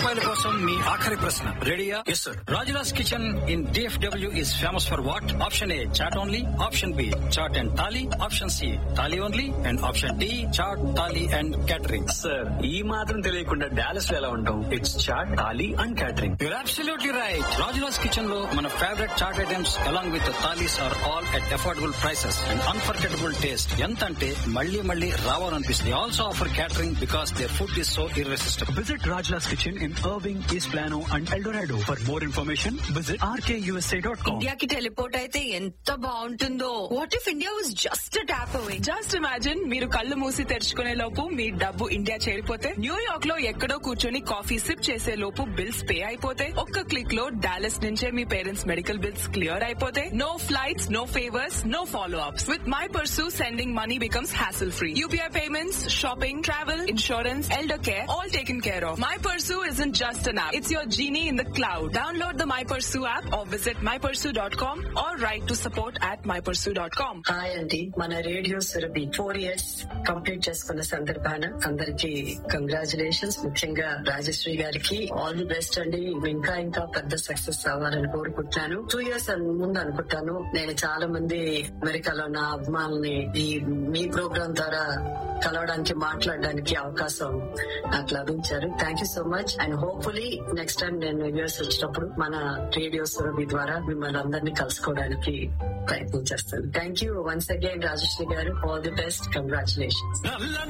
రూపాయల కోసం మీ ఆఖరి ప్రశ్న రెడీయా yes sir Rajula's kitchen in DFW is famous for what option A chaat only option B chaat and thali option C thali only and option D chaat thali and catering sir ఈ మాత్రం తెలియకుండా డాలస్ లో ఎలా ఉంటాం it's chaat thali and catering You're absolutely right. Rajula's Kitchen లో మన favourite chaat items along with the thalis are all at affordable prices and unforgettable taste. ఎంత అంటే మళ్ళీ మళ్ళీ రావాలనిపిస్తుంది. They also offer catering because their food is so irresistible. Visit Rajla's Kitchen in Irving, East Plano, and El Dorado. For more information, visit rkusa.com. ఇండియాకి teleport అయితే ఎంత బాగుంటుందో what if India was just tap away just imagine మీరు కళ్ళు మూసి తెరుచుకునే లోపు మీ డబ్బు India చేరిపోతే New York లో ఎక్కడో కూర్చొని కాఫీ సిప్ చేసే లోపు బిల్స్ పే అయిపోతే ఒక్క క్లిక్ లో డాలస్ నుంచే మీ పేరెంట్స్ మెడికల్ బిల్స్ క్లియర్ అయిపోతే no flights no favours no follow ups with my Pursu sending money becomes hassle free UPI payments shopping travel insurance elder care all taken care of my Pursu is in just an app it's your genie in the cloud download the my Pursu app or visit my Pursu dot com or write to support at my Pursu dot com hi అండి మన radio Surabhi four years complete చేసుకున్న సందర్భాన అందరికి congratulations ముఖ్యంగా రాజశ్రీ గారికి all the best అండి ఇంకా ఇంకా పెద్ద సక్సెస్ అవ్వాలని కోరుకుంటున్నాను టూ ఇయర్స్ ముందు అనుకుంటాను నేను చాలా మంది అమెరికాలో నా అభిమానుల్ని ఈ మీ ప్రోగ్రామ్ ద్వారా కలవడానికి మాట్లాడడానికి అవకాశం నాకు లభించారు thank you so much and hopefully next time నేను యూఎస్ వచ్చినప్పుడు మన రేడియో సురభి ద్వారా మిమ్మల్ని అందరినీ కలుసుకోవడానికి ప్రయత్నం చేస్తాను thank you once again Rajashree garu all the best congratulations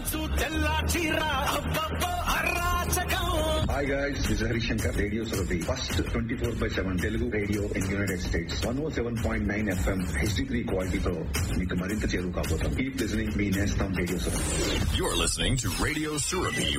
Hi guys, this is Harishankar, Radio Surabhi. First 24 by 7 Telugu radio in United States. 107.9 FM HD3 quality తో మీకు మరింత చేరువు కాబోతాం. Keep listening మీ నేస్తం radio Surabhi. You're listening to Radio Surabhi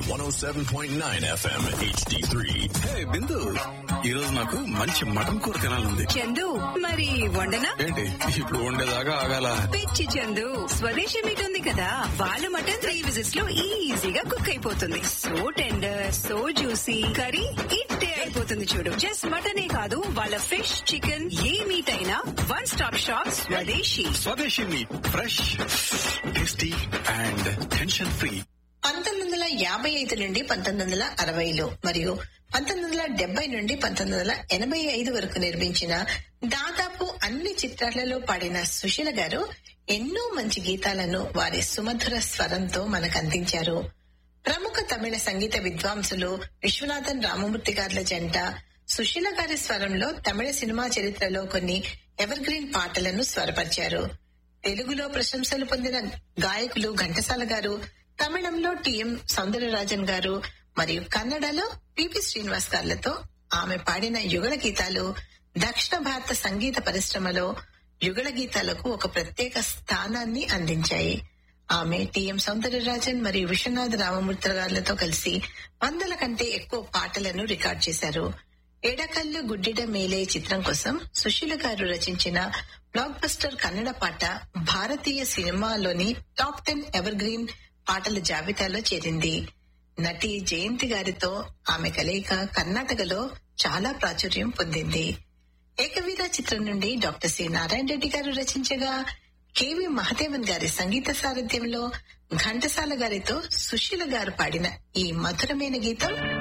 107.9 FM HD3. Hey Bindu ఈ రోజు నాకు మంచి mutton కూర తినాలంది చందు మరి వండనా ఏంటి ఇప్పుడు వండేదాకా ఆగాల పిచ్చి చందు స్వదేశీ మీట్ ఉంది కదా వాళ్ళ మటన్ త్రీ విజిట్స్ లో ఈజీగా కుక్ అయిపోతుంది so tender so juicy curry ఇట్టే అయిపోతుంది చూడు జస్ట్ మటనే కాదు వాళ్ళ ఫిష్ చికెన్ ఏ మీట్ అయినా one stop shop Swadeshi Swadeshi meat fresh tasty and tension free పంతొమ్మిది వందల యాభై ఐదు నుండి పంతొమ్మిది వందల అరవైలో మరియు పంతొమ్మిది వందల డెబ్బై నుండి పంతొమ్మిది వందల ఎనభై ఐదు వరకు నిర్మించిన దాదాపు అన్ని చిత్రాలలో పాడిన సుశీల గారు ఎన్నో మంచి గీతాలను వారి సుమధుర స్వరంతో మనకు అందించారు ప్రముఖ తమిళ సంగీత విద్వాంసులు విశ్వనాథన్ రామమూర్తి గారుల జంట సుశీల గారి స్వరంలో తమిళ సినిమా చరిత్రలో కొన్ని ఎవర్ గ్రీన్ పాటలను స్వరపరిచారు తెలుగులో ప్రశంసలు పొందిన గాయకులు ఘంటసాల గారు తమిళంలో టిఎం సౌందరరాజన్ గారు మరియు కన్నడలో పిపి శ్రీనివాస్ గారులతో ఆమె పాడిన యుగళ గీతాలు దక్షిణ భారత సంగీత పరిశ్రమలో యుగళ గీతాలకు ఒక ప్రత్యేక స్థానాన్ని అందించాయి ఆమె టిఎం సౌందరరాజన్ మరియు విశ్వనాథ్ రామమూర్తి గారులతో కలిసి వందల కంటే ఎక్కువ పాటలను రికార్డ్ చేశారు ఎడకల్లు గుడ్డిడ మేలే చిత్రం కోసం సుశీల గారు రచించిన బ్లాక్ బస్టర్ కన్నడ పాట భారతీయ సినిమాలోని టాప్ టెన్ ఎవర్ గ్రీన్ పాటల జాబితాలో చేరింది నటి జయంతి గారితో ఆమె కలయిక కర్ణాటకలో చాలా ప్రాచుర్యం పొందింది ఏకవీర చిత్రం నుండి డాక్టర్ సి నారాయణ రెడ్డి గారు రచించగా కెవి మహదేవన్ గారి సంగీత సారథ్యంలో ఘంటసాల గారితో సుశీల గారు పాడిన ఈ మధురమైన గీతం